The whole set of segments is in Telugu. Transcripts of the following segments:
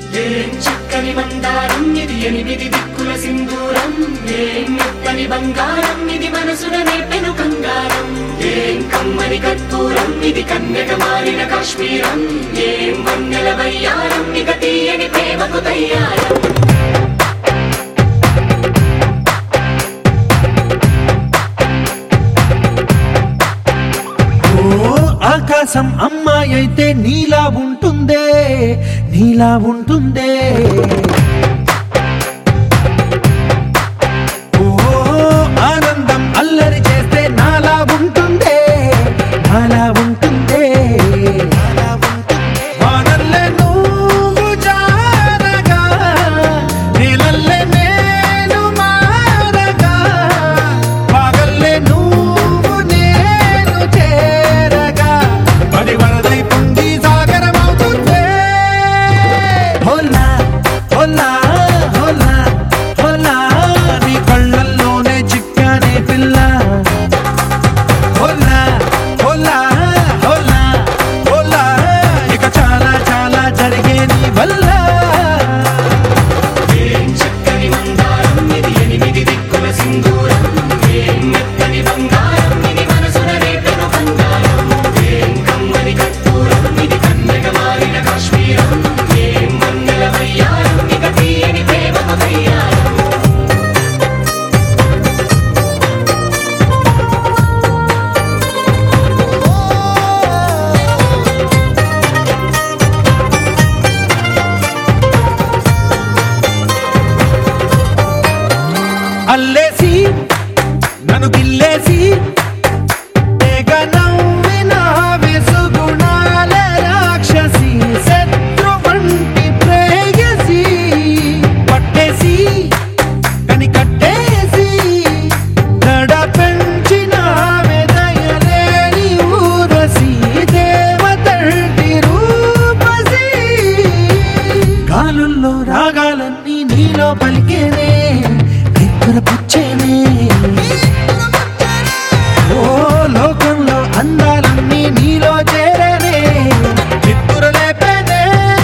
ఏం చక్కని మందారం ఇది ఎనిమిది దిక్కుల సింధూరం ఏం మెత్తని బంగారం ఇది మనసున నేపెను కంగారం ఏం కమ్మని కర్పూరం ఇది కన్యక మారిన కాశ్మీరం ఏం వన్నెల వయ్యారం ఇక తీయని ప్రేమకు తయ్యారం ఓ ఆకాశం అమ్మాయి అయితే నీలా ఉంటుందే నీలా ఉంటుందే ఓ ఆనందం అల్లరి చేస్తే నాలా ఉంటుందే నాలా ఉంటుందే వానల్లే నువ్వు జారగా నీలల్లే నేను మారగా పగల్లే నువ్వు నేను చేరగా పడి వరదై పొంగి సాగరమవుతుందే హోలా హోలా హోలా హోలా నీ కళ్ళల్లోనే చిక్కానే పిల్ల హోలా హోలా హోలా హోలా ఇక చాలా చాలా జరిగే నీ వల్ల ఏం చక్కని మందారం ఇది ఎనిమిది దిక్కుల సింధూరం ఏం మెత్తని బంగారం ఇది మనసున రేపెను బంగారం ఏం కమ్మని కర్పూరం ఇది కన్యక మారిన కాశ్మీరం ఏం వన్నెల వయ్యారం ఇక తీయని ప్రేమకు తయ్యారం అల్లేసి నన్ను గిల్లేసి తెగ నవ్విన విసుగుణాల రాక్షసి శత్రు వంటి ప్రేయసి పట్టేసి కని కట్టేసి గడ పెంచిన వెదయలేని ఊరసి దేవతంటి రూపసి గాలుల్లో రాగాలన్నీ నీలో పలికేనే నిద్ర పుచ్చేనే ఓ లోకంలో అందాలన్నీ నీలో చేరనే నిద్ర లేపేనే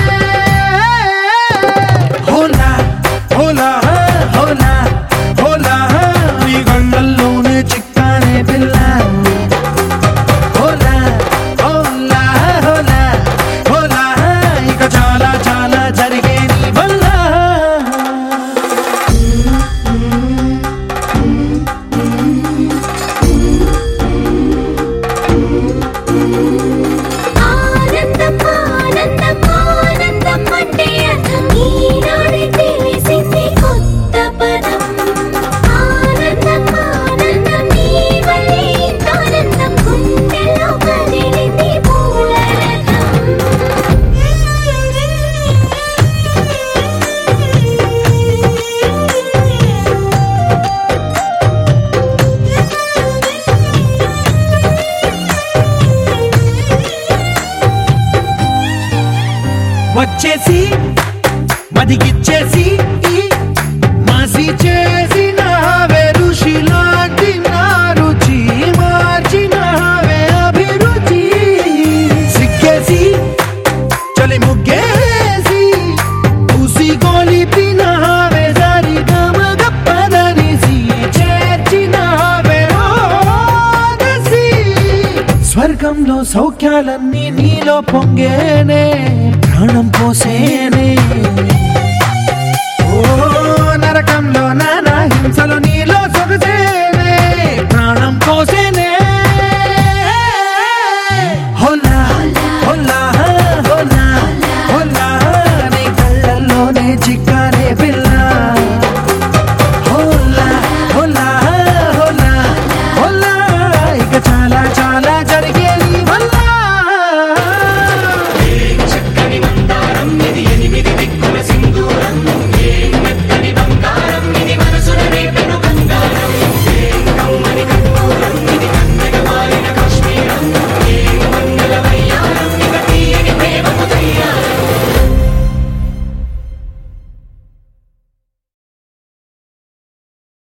హోలా హోలా హోలా హోలా నీ గంగల్లోనే చిక్కానే పిల్ల హోలా హోలా హోలా హోలా ఇక చాలా చాలా జరిగే నీ వల్ల ఆనందం ఆనందం ఆనందం అంటే అర్థం ఈనాడే తెలిసింది కొత్త పదం ఆనందం ఆనందం నీ వల్లే ఇంత ఆనందం గుండెల్లో కదిలింది పూల వచ్చేసి మదిగిచ్చేసి మాసి చేసిన ఋషిలాంటి నా రుచి మార్చినావే అభిరుచి సిగ్గేసి చలి ముగ్గేసి పూసి గోలిపినావే సరి గమగ పదనిసి చేర్చినావే ఓదసి స్వర్గంలో సౌఖ్యాలన్నీ నీలో పొంగేనే ప్రాణం పోసేనే